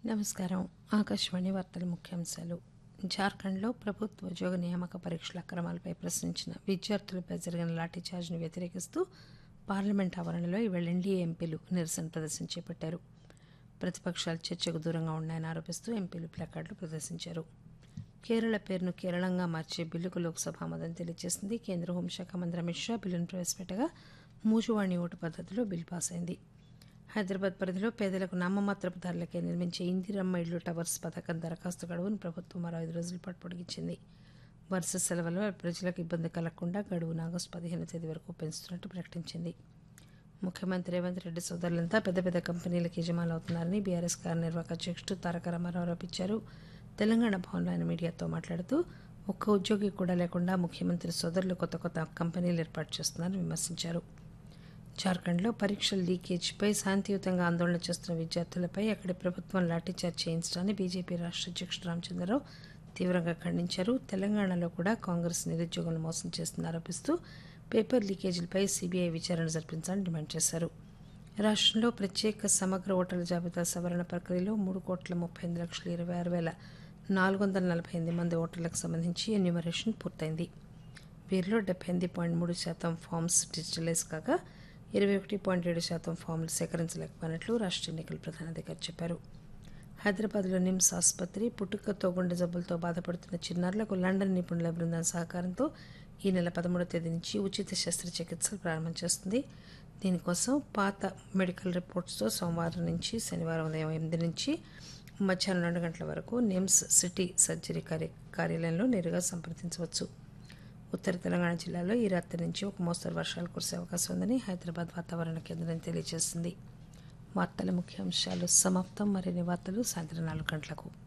నమస్కారం ఆకాశవాణి వార్తల ముఖ్యాంశాలు జార్ఖండ్లో ప్రభుత్వ ఉద్యోగ నియామక పరీక్షల అక్రమాలపై ప్రశ్నించిన విద్యార్థులపై జరిగిన లాఠీచార్జ్ను వ్యతిరేకిస్తూ పార్లమెంట్ ఆవరణలో ఈవేళ ఎన్డీఏ ఎంపీలు నిరసన ప్రదర్శన చేపట్టారు ప్రతిపక్షాలు చర్చకు దూరంగా ఉన్నాయని ఆరోపిస్తూ ఎంపీలు ప్లకార్డులు ప్రదర్శించారు కేరళ పేరును కేరళంగా మార్చే బిల్లుకు లోక్సభ ఆమోదం తెలియజేసింది కేంద్ర హోంశాఖ మంత్రి అమిత్ షా బిల్లును ప్రవేశపెట్టగా మూజువాణి ఓటు పద్ధతిలో బిల్ పాస్ అయింది హైదరాబాద్ పరిధిలో పేదలకు నామమాత్రపు ధరలకే నిర్మించే ఇందిరమ్మ ఇళ్లు టవర్స్ పథకం దరఖాస్తు గడువును ప్రభుత్వం మరో ఐదు రోజుల పాటు పొడిగించింది వరుస సెలవుల వల్ల ప్రజలకు ఇబ్బంది కలగకుండా గడువును ఆగస్టు పదిహేను తేదీ వరకు పెంచుతున్నట్టు ప్రకటించింది ముఖ్యమంత్రి రేవంత్ రెడ్డి సోదరులంతా పెద్ద పెద్ద కంపెనీలకు యజమానులు అవుతున్నారని బీఆర్ఎస్ కార్యనిర్వాహక అధ్యక్షుడు తారక రామారావు ఆరోపించారు తెలంగాణ భవన్లో ఆయన మీడియాతో మాట్లాడుతూ ఒక్క ఉద్యోగి కూడా లేకుండా ముఖ్యమంత్రి సోదరులు కొత్త కొత్త కంపెనీలు ఏర్పాటు చేస్తున్నారని విమర్శించారు జార్ఖండ్లో పరీక్షల లీకేజీపై శాంతియుతంగా ఆందోళన చేస్తున్న విద్యార్థులపై అక్కడి ప్రభుత్వం లాఠీచార్జ్ చేయించడాన్ని బీజేపీ రాష్ట్ర అధ్యక్షుడు రామచంద్రరావు తీవ్రంగా ఖండించారు తెలంగాణలో కూడా కాంగ్రెస్ నిరుద్యోగులను మోసం చేస్తుందని ఆరోపిస్తూ పేపర్ లీకేజీలపై సీబీఐ విచారణ జరిపించాలని డిమాండ్ చేశారు రాష్ట్రంలో ప్రత్యేక సమగ్ర ఓటర్ల జాబితా సవరణ ప్రక్రియలో మూడు కోట్ల ముప్పై ఎనిమిది లక్షల ఇరవై ఆరు వేల నాలుగు వందల నలభై ఎనిమిది మంది ఓటర్లకు సంబంధించి ఎన్యూమరేషన్ పూర్తయింది వీరిలో డెబ్బై ఎనిమిది పాయింట్ మూడు శాతం ఫామ్స్ డిజిటలైజ్ కాగా ఇరవై ఒకటి పాయింట్ ఏడు శాతం ఫామ్లు సేకరించలేకపోయినట్లు రాష్ట్ర ఎన్నికల ప్రధానాధికారి చెప్పారు హైదరాబాద్లో నిమ్స్ ఆసుపత్రి పుట్టుకతో గుండె జబ్బులతో బాధపడుతున్న చిన్నారులకు లండన్ నిపుణుల బృందం సహకారంతో ఈ నెల పదమూడవ తేదీ నుంచి ఉచిత శస్త్రచికిత్సలు ప్రారంభం చేస్తుంది దీనికోసం పాత మెడికల్ రిపోర్ట్స్తో సోమవారం నుంచి శనివారం ఉదయం ఎనిమిది నుంచి మధ్యాహ్నం రెండు గంటల వరకు నిమ్స్ సిటీ సర్జరీ కార్య కార్యాలయంలో నేరుగా సంప్రదించవచ్చు ఉత్తర తెలంగాణ జిల్లాలో ఈ రాత్రి నుంచి ఒక మోస్తరు వర్షాలు కురిసే అవకాశం ఉందని హైదరాబాద్ వాతావరణ కేంద్రం తెలియజేసింది వార్తల ముఖ్యాంశాలు సమాప్తం మరిన్ని వార్తలు సాయంత్రం నాలుగు గంటలకు